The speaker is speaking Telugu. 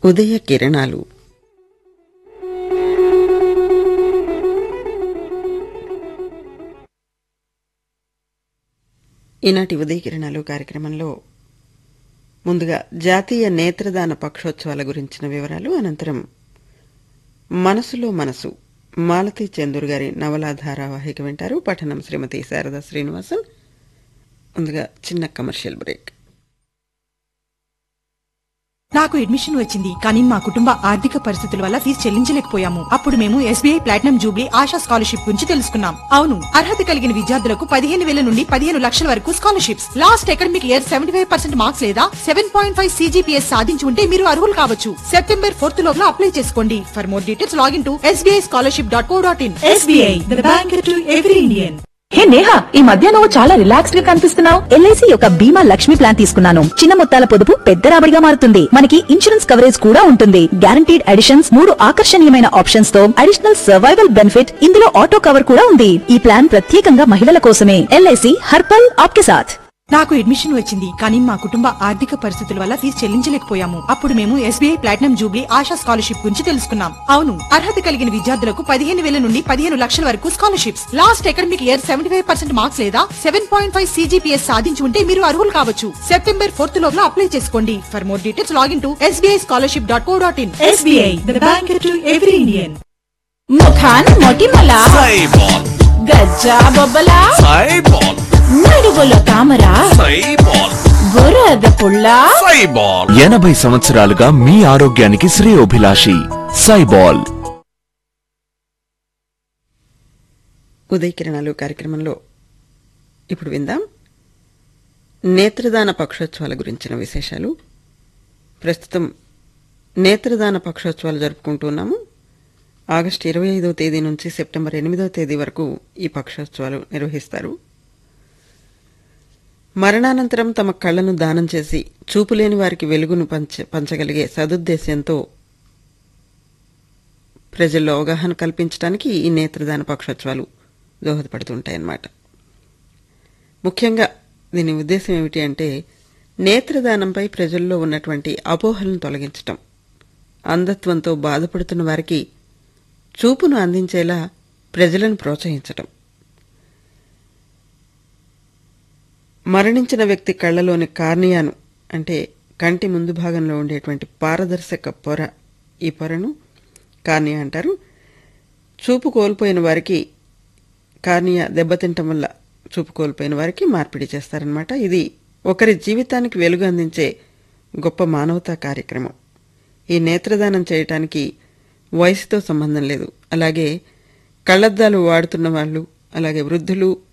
ఉదయ కిరణాలు ఈనాటి ఉదయ కిరణాలు కార్యక్రమంలో ముందుగా జాతీయ నేత్రదాన పక్షోత్సవాల గురించిన వివరాలు అనంతరం మనసులో మనసు మాలతి చందూర్ గారి నవలా ధారావాహిక వింటారు పఠనం శ్రీమతి శారదా శ్రీనివాసన్ ముందుగా చిన్న కమర్షియల్ బ్రేక్ నాకు అడ్మిషన్ వచ్చింది కానీ మా కుటుంబ ఆర్థిక పరిస్థితుల వల్ల ఫీజు చెల్లించలేకపోయాము అప్పుడు మేము SBI Platinum Jubilee Asha scholarship గురించి తెలుసుకున్నాం అవును అర్హత కలిగిన విద్యార్థులకు పదిహేను వేల నుండి పదిహేను లక్షల వరకు scholarships last academic year seventy five percent marks లేదా సెవెన్ పాయింట్ ఫైవ్ సీజీపీఎస్ సాధించి ఉంటే మీరు అర్హులు కావచ్చు సెప్టెంబర్ ఫోర్త్ లోపల అప్లై చేసుకోండి for more details login to SBI scholarship dot co dot in SBI the bank to every Indian hey Neha ఈ మధ్య నువ్వు చాలా రిలాక్స్డ్ గా కనిపిస్తున్నావు ఎల్ఐసి యొక్క బీమా లక్ష్మి ప్లాన్ తీసుకున్నాను చిన్న మొత్తాల పొదుపు పెద్ద రాబడిగా మారుతుంది మనకి ఇన్సూరెన్స్ కవరేజ్ కూడా ఉంటుంది గ్యారంటీడ్ అడిషన్స్ మూడు ఆకర్షణీయమైన ఆప్షన్స్ తో అడిషనల్ సర్వైవల్ బెనిఫిట్ ఇందులో ఆటో కవర్ కూడా ఉంది ఈ ప్లాన్ ప్రత్యేకంగా మహిళల కోసమే ఎల్ఐసి హర్పల్ ఆప్కే సాథ్ నాకు అడ్మిషన్ వచ్చింది కానీ మా కుటుంబ ఆర్థిక పరిస్థితుల వల్ల ఫీజు చెల్లించలేకపోయాము అప్పుడు మేము SBI Platinum Jubilee Asha scholarship గురించి తెలుసుకున్నాం అవును అర్హత కలిగిన విద్యార్థులకు పదిహేను వేల నుండి పదిహేను లక్షల వరకు scholarships last academic year seventy five percent marks లేదా సెవెన్ పాయింట్ ఫైవ్ సీజీపీఎస్ సాధించి ఉంటే మీరు అర్హులు కావచ్చు సెప్టెంబర్ ఫోర్త్ లోపల అప్లై చేసుకోండి for more details login to SBI scholarship dot co dot in SBI the bank to every Indian ముఖాన్ మొటిమల సైబాల్ గజ్జా బొబ్బల సైబాల్ నడుగులో తామర సైబాల్ బురద పుల్ల సైబాల్ ఎనభై సంవత్సరాలుగా మీ ఆరోగ్యానికి శ్రేయోభిలాషి సైబాల్ ఉదయ కిరణాలు కార్యక్రమంలో ఇప్పుడు విందాం నేత్రదాన పక్షోత్సవాల గురించిన విశేషాలు ప్రస్తుతం నేత్రదాన పక్షోత్సవాలు జరుపుకుంటున్నాము ఆగస్టు ఇరవై ఐదవ తేదీ నుంచి సెప్టెంబర్ ఎనిమిదవ తేదీ వరకు ఈ పక్షోత్సవాలు నిర్వహిస్తారు మరణానంతరం తమ కళ్లను దానం చేసి చూపులేని వారికి వెలుగును పంచ పంచగలిగే సదుద్దేశ్యంతో ప్రజల్లో అవగాహన కల్పించడానికి ఈ నేత్రదాన పక్షోత్సవాలు దోహదపడుతుంటాయన్నమాట ముఖ్యంగా దీని ఉద్దేశం ఏమిటి అంటే నేత్రదానంపై ప్రజల్లో ఉన్నటువంటి అపోహలను తొలగించటం అంధత్వంతో బాధపడుతున్న వారికి చూపును అందించేలా ప్రజలను ప్రోత్సహించటం మరణించిన వ్యక్తి కళ్ళలోని కార్నియాను అంటే కంటి ముందు భాగంలో ఉండేటువంటి పారదర్శక పొర ఈ పొరను కార్నియా అంటారు చూపు కోల్పోయిన వారికి కార్నియా దెబ్బతింటం వల్ల చూపు కోల్పోయిన వారికి మార్పిడి చేస్తారనమాట ఇది ఒకరి జీవితానికి వెలుగు అందించే గొప్ప మానవతా కార్యక్రమం ఈ నేత్రదానం చేయటానికి వయసుతో సంబంధం లేదు అలాగే కళ్ళద్దాలు వాడుతున్న వాళ్ళు అలాగే వృద్ధులు